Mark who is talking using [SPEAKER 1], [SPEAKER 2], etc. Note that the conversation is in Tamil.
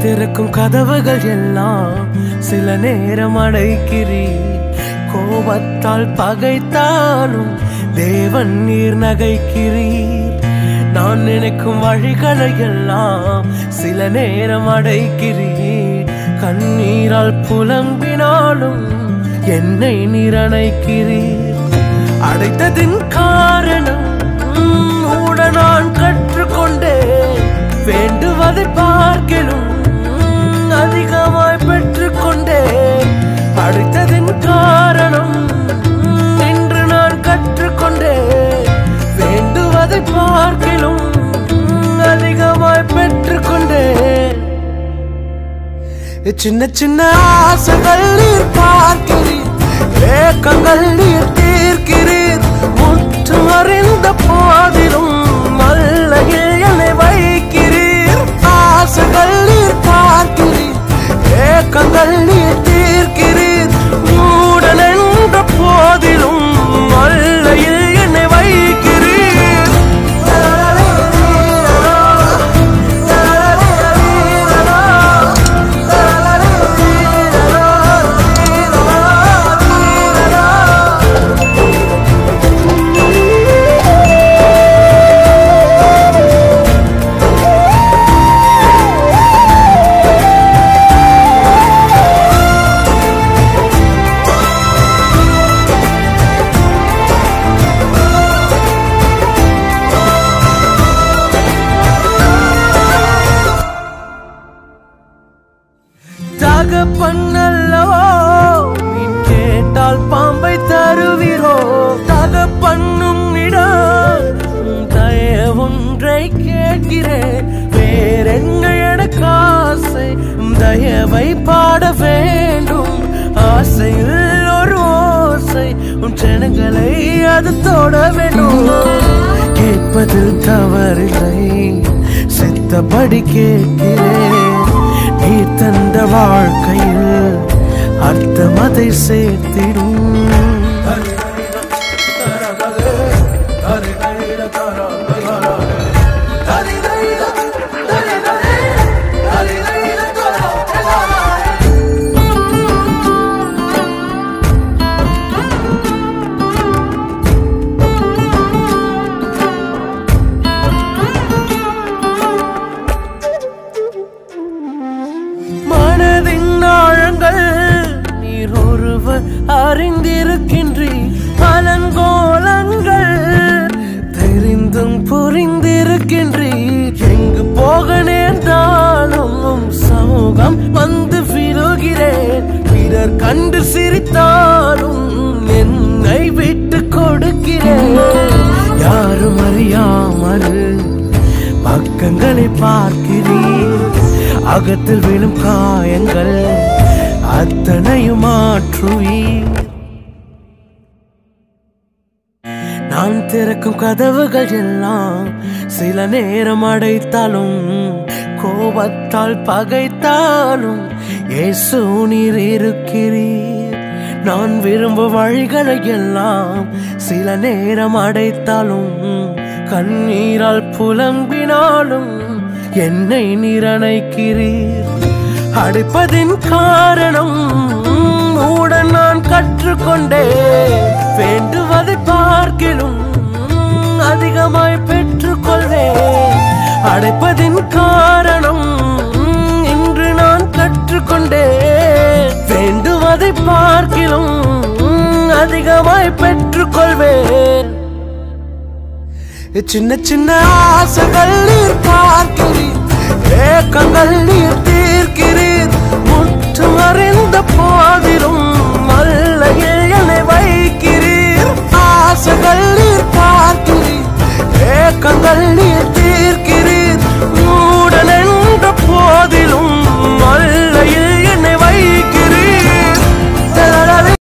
[SPEAKER 1] திறக்கும் கதவுகள் எல்லாம் சில நேரம் அடைக்கிறீர் கோபத்தால் பகைத்தாலும் தேவன் நீர் நகைக்கிறீர் நான் நினைக்கும் வழிகளை எல்லாம் சில நேரம் அடைக்கிறீர் கண்ணீரால் புலம்பினாலும் என்னை நீர் அணைக்கிறீர் அடைத்ததின் காரணம் கூட நான் கற்றுக்கொண்டேன் வேண்டுவதை பார்க்கிலும் அதிகமாய் பெற்றுக்கொண்டேன் அடைத்ததின் காரணம் என்று நான் கற்றுக்கொண்டேன் வேண்டுவதை பார்க்கிலும் அதிகமாய் பெற்றுக்கொண்டேன் சின்ன சின்ன ஆசைகள் நீர் பார்க்கிறீர் ஏக்கங்கள் நீர் தீர்க்கிறீர் முற்றம் அறிந்த போதிலும் மல்லையில் என்னை வைக்கிறீர் ஆசைகள் நீர் பார்க்கிறீர் ஏக்கங்கள் நீர் தீர்க்கிறீர் மூடன் என்ற போதிலும் மல்லையில் என்னை வைக்கிறீர் தகப்பன்னல்லவோ நீ கேட்டால் பாம்பை தருவீரோ தகப்பண்ணும் இடம் தயவொன்றை கேட்கிறேன் வேறென்ன எனக்கு ஆசை தயவை பாட வேண்டும் ஆசையில் ஒரு ஓசை உன் ஜனங்களை அது தொட வேண்டும் கேட்பதில் தவறில்லை சித்தபடி கேட்கிறேன் நீ தந்த வாழ்க்கையில் அர்த்தம் அதை சேர்த்திடும் மனதின் ஆழங்கள் நீர் ஒருவர் அறிந்திருக்கின்றீர் பலங்கோலங்கள் தெரிந்தும் புரிந்திருக்கின்றீர் எங்கு போக நேர்ந்தாலும் உம் சமூகம் வந்து விழுகிறேன் பிறர் கண்டு சிரித்தாலும் என்னை விட்டு கொடுக்கிறேன் யாரும் அறியாமல் பக்கங்களை பார்க்கிறீர் அகத்தில் விழும் காயங்கள் அத்தனையும் மாற்றுவீர் நான் திறக்கும் கதவுகள் எல்லாம் சில நேரம் அடைத்தாலும் கோபத்தால் பகைத்தாலும் இயேசு நீர் இருக்கிறீர் நான் விரும்பும் வழிகளை எல்லாம் சில நேரம் அடைத்தாலும் கண்ணீரால் புலம்பினாலும் என்னை நீர் அணைக்கிறீர் அடைப்பதின் காரணம் உடன் நான் கற்றுக்கொண்டேன் வேண்டுவதை பார்க்கிலும் அதிகமாய் பெற்றுக்கொள்வேன் அடைப்பதின் காரணம் இன்று நான் கற்றுக்கொண்டேன் வேண்டுவதை பார்க்கிலும் அதிகமாய் பெற்றுக்கொள்வேன் சின்ன சின்ன ஆசைகள்